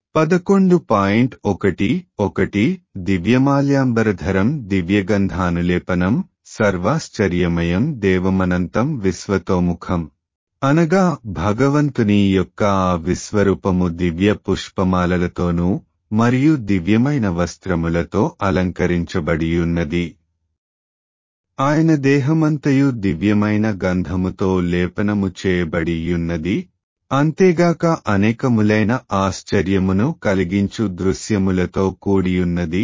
పదకొండు పాయింట్ ఒకటి ఒకటి దివ్యమాల్యాంబరధరం దివ్యగంధానులేపనం సర్వాశ్చర్యమయం దేవమనంతం విశ్వతోముఖం అనగా భగవంతుని యొక్క ఆ విశ్వరూపము దివ్య పుష్పమాలలతోనూ మరియు దివ్యమైన వస్త్రములతో అలంకరించబడియున్నది ఆయన దేహమంతయు దివ్యమైన గంధముతో లేపనము చేయబడియున్నది అంతేగాక అనేకములైన ఆశ్చర్యమును కలిగించు దృశ్యములతో కూడియున్నది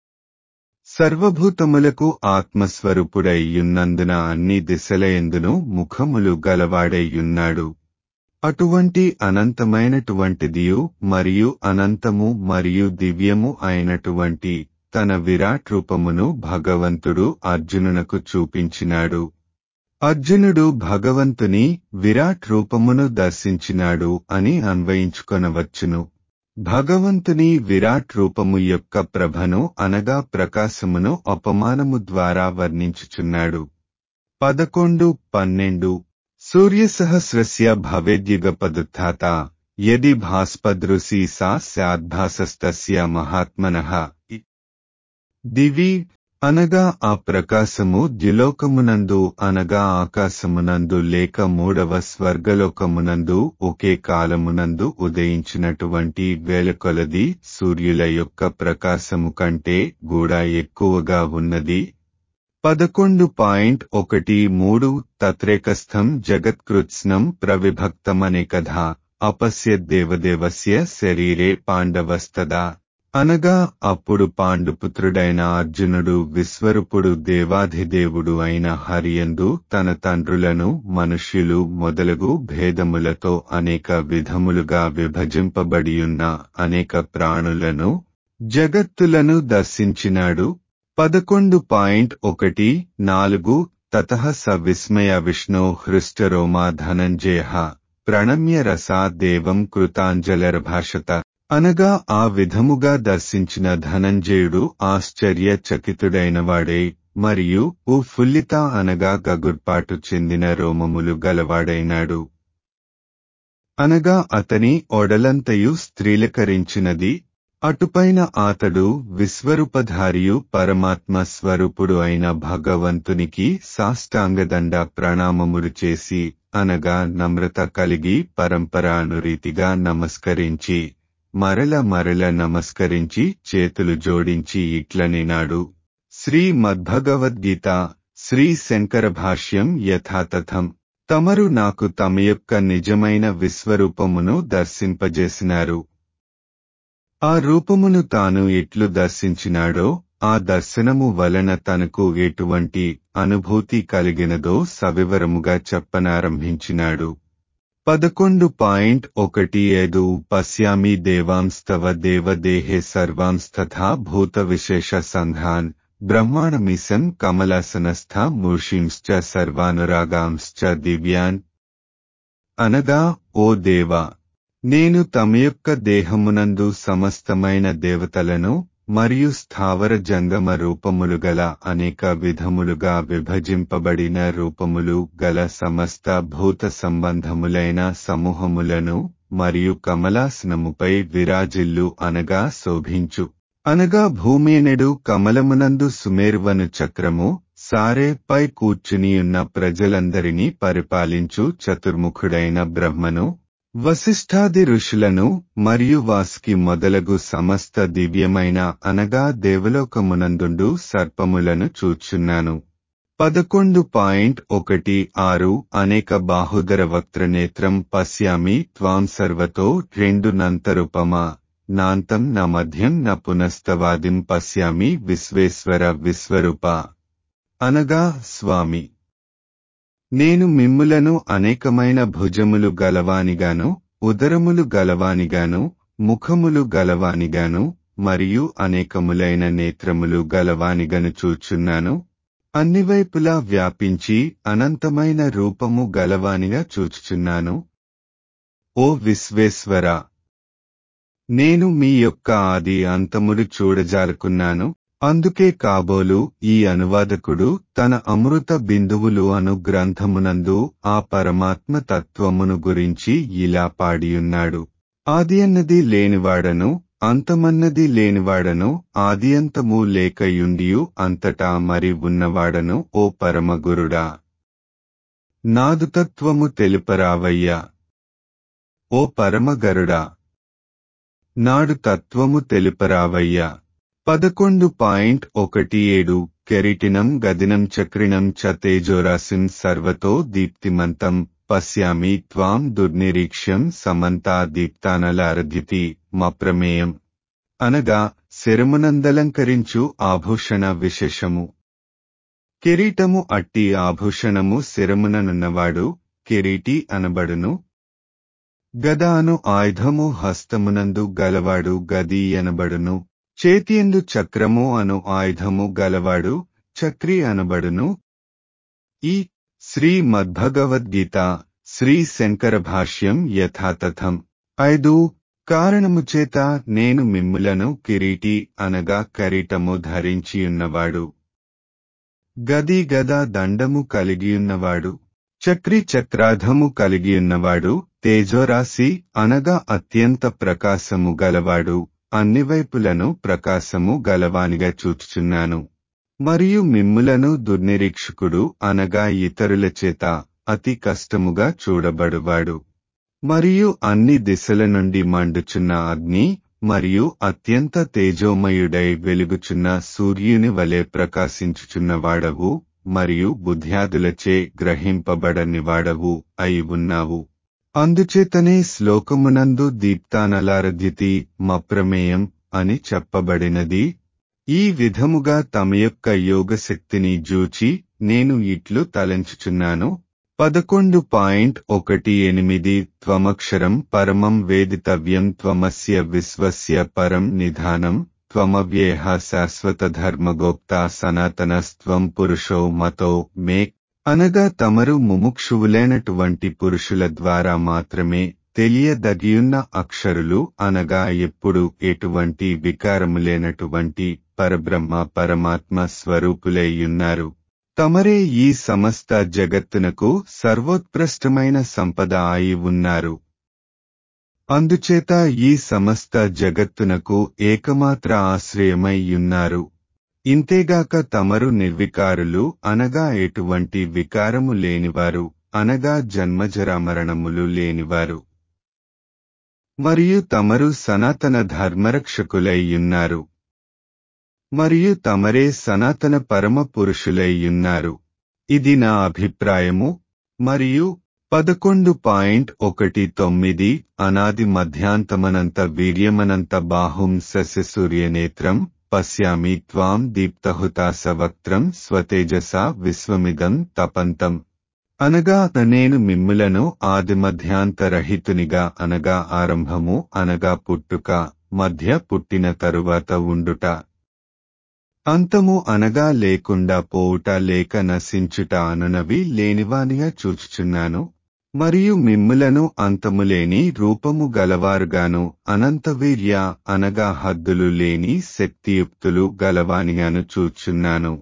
సర్వభూతములకు ఆత్మస్వరూపుడైయున్నందున అన్ని దిశలయందును ముఖములు గలవాడైయున్నాడు అటువంటి అనంతమైనటువంటిదియు మరియు అనంతము మరియు దివ్యము అయినటువంటి తన విరాట్ రూపమును భగవంతుడు అర్జునునకు చూపించినాడు అర్జునుడు భగవంతుని విరాట్ రూపమును దర్శించినాడు అని అన్వయించుకొనవచ్చును భగవంతుని విరాట్ రూపము యొక్క ప్రభను అనగా ప్రకాశమును అపమానము ద్వారా వర్ణించుచున్నాడు పదకొండు పన్నెండు సూర్యసహస్రస్య భవేద్యుగపదుత్థాత యది భాస్పదృశీ సా స్యాద్భాసస్తస్య మహాత్మనః దివి అనగా ఆ ప్రకాశము ద్యులోకమునందు అనగా ఆకాశమునందు లేక మూడవ స్వర్గలోకమునందు ఒకే కాలమునందు ఉదయించినటువంటి వేలకొలది సూర్యుల యొక్క ప్రకాశము కంటే కూడా ఎక్కువగా ఉన్నది పదకొండు పాయింట్ ఒకటి మూడు తత్రేకస్థం జగత్కృత్స్నం ప్రవిభక్తమనే కథ అపశ్యద్దేవదేవస్య శరీరే పాండవస్తదా అనగా అప్పుడు పాండుపుత్రుడైన అర్జునుడు విశ్వరూపుడు దేవాధిదేవుడు అయిన హరియందు తన తండ్రులను మనుష్యులు మొదలగు భేదములతో అనేక విధములుగా విభజింపబడియున్న అనేక ప్రాణులను జగత్తులను దర్శించినాడు పదకొండు పాయింట్ ఒకటి నాలుగు తత స విస్మయ విష్ణో హృష్టరోమా ధనంజయ ప్రణమ్య రసా దేవం కృతాంజలరభాషత అనగా ఆ విధముగా దర్శించిన ధనంజయుడు ఆశ్చర్య చకితుడైనవాడే మరియు ఉ ఫుల్లిత అనగా గగుర్పాటు చెందిన రోమములు గలవాడైనాడు అనగా అతని ఒడలంతయు స్త్రీలకరించినది అటుపైన ఆతడు విశ్వరూపధారియు పరమాత్మ స్వరూపుడు అయిన భగవంతునికి సాష్టాంగదండ ప్రణామములు చేసి అనగా నమ్రత కలిగి పరంపరానురీతిగా నమస్కరించి మరల మరల నమస్కరించి చేతులు జోడించి ఇట్లనినాడు శ్రీ మద్భగవద్గీత శ్రీ శంకర భాష్యం యథాతథం తమరు నాకు తమ యొక్క నిజమైన విశ్వరూపమును దర్శింపజేసినారు ఆ రూపమును తాను ఎట్లు దర్శించినాడో ఆ దర్శనము వలన తనకు ఎటువంటి అనుభూతి కలిగినదో సవివరముగా చెప్పనారంభించినాడు పదకొండు పాయింట్ ఒకటి ఐదు పశ్యామి దేవాంస్తవ దేవదేహే సర్వాంస్తథా భూత విశేష సంధాన్ బ్రహ్మాణమిశం కమలాసనస్థ మూషింశ్చ సర్వానురాగాంశ్చ దివ్యాన్ అనగా ఓ దేవా నేను తమ యొక్క దేహమునందు సమస్తమైన దేవతలను మరియు స్థావర జంగమ రూపములు గల అనేక విధములుగా విభజింపబడిన రూపములు గల సమస్త భూత సంబంధములైన సమూహములను మరియు కమలాసనముపై విరాజిల్లు అనగా శోభించు అనగా భూమేనెడు కమలమునందు సుమేరువను చక్రము సారే పై కూర్చునియున్న ప్రజలందరినీ పరిపాలించు చతుర్ముఖుడైన బ్రహ్మను వశిష్ఠాది ఋషులను మరియు వాసుకి మొదలగు సమస్త దివ్యమైన అనగా దేవలోకమునందుండు సర్పములను చూచున్నాను పదకొండు పాయింట్ ఒకటి ఆరు అనేక బాహుదర వక్త్రనేత్రం పశ్యామి త్వాం సర్వతో రెండు నంతరుపమా నాంతం న మధ్యం న పునస్తవాదిం పశ్యామి విశ్వేశ్వర విశ్వరూప అనగా స్వామి నేను మిమ్ములను అనేకమైన భుజములు గలవానిగాను ఉదరములు గలవానిగాను ముఖములు గలవానిగాను మరియు అనేకములైన నేత్రములు గలవానిగను చూచున్నాను అన్ని వైపులా వ్యాపించి అనంతమైన రూపము గలవానిగా చూచుచున్నాను ఓ విశ్వేశ్వర నేను మీ యొక్క ఆది అంతములు చూడజాలకున్నాను అందుకే కాబోలు ఈ అనువాదకుడు తన అమృత బిందువులు అను గ్రంథమునందు ఆ పరమాత్మ తత్వమును గురించి ఇలా పాడియున్నాడు ఆది అన్నది లేనివాడను అంతమన్నది లేనివాడను ఆదియంతము లేకయుండియు అంతటా మరి ఉన్నవాడను ఓ పరమగురుడా నాదుతత్వము తెలుపరావయ్యా ఓ పరమగరుడా నాడు తత్వము తెలుపరావయ్యా పదకొండు పాయింట్ ఒకటి ఏడు కెరిటినం గదినం చక్రిణం చ తేజోరాసిం సర్వతో దీప్తిమంతం పశ్యామి త్వాం దుర్నిరీక్ష్యం సమంతా దీప్తానలారధ్యతి మప్రమేయం అనగా శిరమునందలంకరించు ఆభూషణ విశేషము కిరీటము అట్టి ఆభూషణము శిరముననున్నవాడు కిరీటి అనబడును గద అను ఆయుధము హస్తమునందు గలవాడు గది అనబడును చేతియందు చక్రము అను ఆయుధము గలవాడు చక్రి అనబడును ఈ శ్రీ మద్భగవద్గీత శ్రీ శంకర భాష్యం యథాతథం ఐదు కారణము చేత నేను మిమ్ములను కిరీటి అనగా కరీటము ధరించియున్నవాడు గది గద దండము కలిగియున్నవాడు చక్రి చక్రాధము కలిగియున్నవాడు తేజోరాశి అనగా అత్యంత ప్రకాశము గలవాడు అన్ని వైపులను ప్రకాశము గలవానిగా చూచుచున్నాను మరియు మిమ్ములను దుర్నిరీక్షకుడు అనగా ఇతరుల చేత అతి కష్టముగా చూడబడువాడు మరియు అన్ని దిశల నుండి మండుచున్న అగ్ని మరియు అత్యంత తేజోమయుడై వెలుగుచున్న సూర్యుని వలె ప్రకాశించుచున్నవాడవు మరియు బుద్ధ్యాదులచే గ్రహింపబడనివాడవు అయి ఉన్నావు అందుచేతనే శ్లోకమునందు దీప్తానలారధ్యతి మప్రమేయం అని చెప్పబడినది ఈ విధముగా తమ యొక్క యోగశక్తిని జూచి నేను ఇట్లు తలంచుచున్నాను పదకొండు పాయింట్ ఒకటి ఎనిమిది త్వమక్షరం పరమం వేదితవ్యం త్వమస్య విశ్వస్య పరం నిధానం త్వమవ్యేహ శాశ్వత ధర్మగోప్త సనాతనస్త్వం పురుషో మతో మే అనగా తమరు ముముక్షువులైనటువంటి పురుషుల ద్వారా మాత్రమే తెలియదగియున్న అక్షరులు అనగా ఎప్పుడు ఎటువంటి వికారము లేనటువంటి పరబ్రహ్మ పరమాత్మ స్వరూపులైయున్నారు తమరే ఈ సమస్త జగత్తునకు సర్వోత్కృష్టమైన సంపద అయి ఉన్నారు అందుచేత ఈ సమస్త జగత్తునకు ఏకమాత్ర ఆశ్రయమై ఉన్నారు ఇంతేగాక తమరు నిర్వికారులు అనగా ఎటువంటి వికారము లేనివారు అనగా జన్మజరామరణములు లేనివారు మరియు తమరు సనాతన ధర్మరక్షకులైయున్నారు మరియు తమరే సనాతన పరమ పురుషులైయున్నారు ఇది నా అభిప్రాయము మరియు పదకొండు పాయింట్ ఒకటి తొమ్మిది అనాది మధ్యాంతమనంత వీర్యమనంత బాహుం సస్యసూర్యనేత్రం పశ్యామి త్వాం దీప్తహుతాసవక్త్రం స్వతేజస విశ్వమిదం తపంతం అనగా నేను మిమ్ములను ఆదిమధ్యాంతరహితునిగా అనగా ఆరంభము అనగా పుట్టుక మధ్య పుట్టిన తరువాత ఉండుట అంతము అనగా లేకుండా పోవుట లేక నశించుట అనునవి లేనివానిగా చూచుచున్నాను మరియు మిమ్ములను అంతములేని రూపము గలవారుగాను అనంతవీర్య అనగా హద్దులు లేని శక్తియుక్తులు గలవానిగాను చూచున్నాను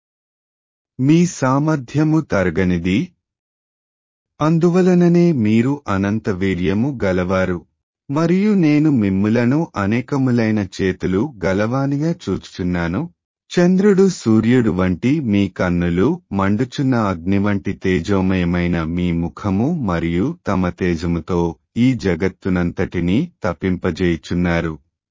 మీ సామర్థ్యము తరగనిది అందువలననే మీరు అనంత వీర్యము గలవారు మరియు నేను మిమ్ములను అనేకములైన చేతులు గలవానిగా చూచుచున్నాను చంద్రుడు సూర్యుడు వంటి మీ కన్నులు మండుచున్న అగ్ని వంటి తేజోమయమైన మీ ముఖము మరియు తమ తేజముతో ఈ జగత్తునంతటినీ తప్పింపజేయుచున్నారు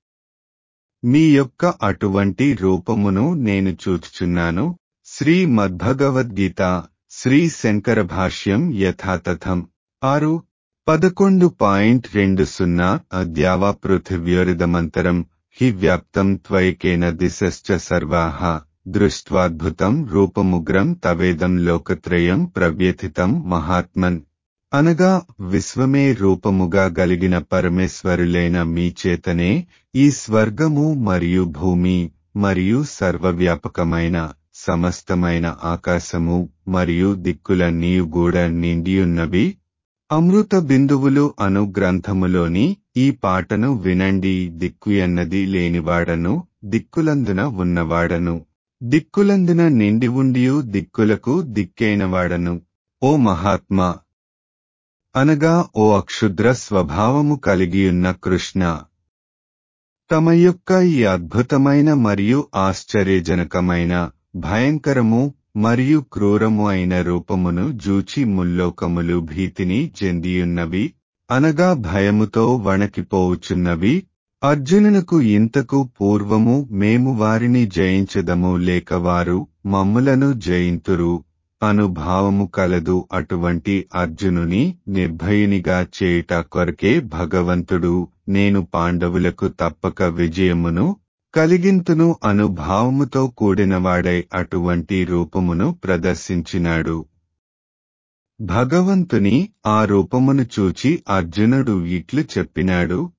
మీ యొక్క అటువంటి రూపమును నేను చూచుచున్నాను శ్రీ మద్భగవద్గీత శ్రీ శంకర భాష్యం యథాతథం ఆరు పదకొండు పాయింట్ రెండు సున్నా అద్యావా పృథివ్యోరిదమంతరం హి వ్యాప్తం త్వైకేన దిశశ్చ సర్వాః దృష్ట్వాద్భుతం రూపముగ్రం తవేదం లోకత్రయం ప్రవ్యథితం మహాత్మన్ అనగా విశ్వమే రూపముగా గలిగిన పరమేశ్వరులైన మీ చేతనే ఈ స్వర్గము మరియు భూమి మరియు సర్వవ్యాపకమైన సమస్తమైన ఆకాశము మరియు దిక్కులన్నీ గూడ నిండియున్నవి అమృత బిందువులు అను గ్రంథములోని ఈ పాటను వినండి దిక్కు ఎన్నది లేనివాడను దిక్కులందున ఉన్నవాడను దిక్కులందున నిండి ఉండియు దిక్కులకు దిక్కైనవాడను ఓ మహాత్మా అనగా ఓ అక్షుద్ర స్వభావము కలిగియున్న కృష్ణ తమ యొక్క ఈ అద్భుతమైన మరియు ఆశ్చర్యజనకమైన భయంకరము మరియు క్రూరము అయిన రూపమును జూచి ముల్లోకములు భీతిని చెందియున్నవి అనగా భయముతో వణకిపోవుచున్నవి అర్జునునకు ఇంతకు పూర్వము మేము వారిని జయించదము లేక వారు మమ్ములను జయింతురు అనుభావము కలదు అటువంటి అర్జునుని నిర్భయునిగా చేయుట కొరకే భగవంతుడు నేను పాండవులకు తప్పక విజయమును కలిగింతును అనుభావముతో కూడినవాడై అటువంటి రూపమును ప్రదర్శించినాడు భగవంతుని ఆ రూపమును చూచి అర్జునుడు ఇట్లు చెప్పినాడు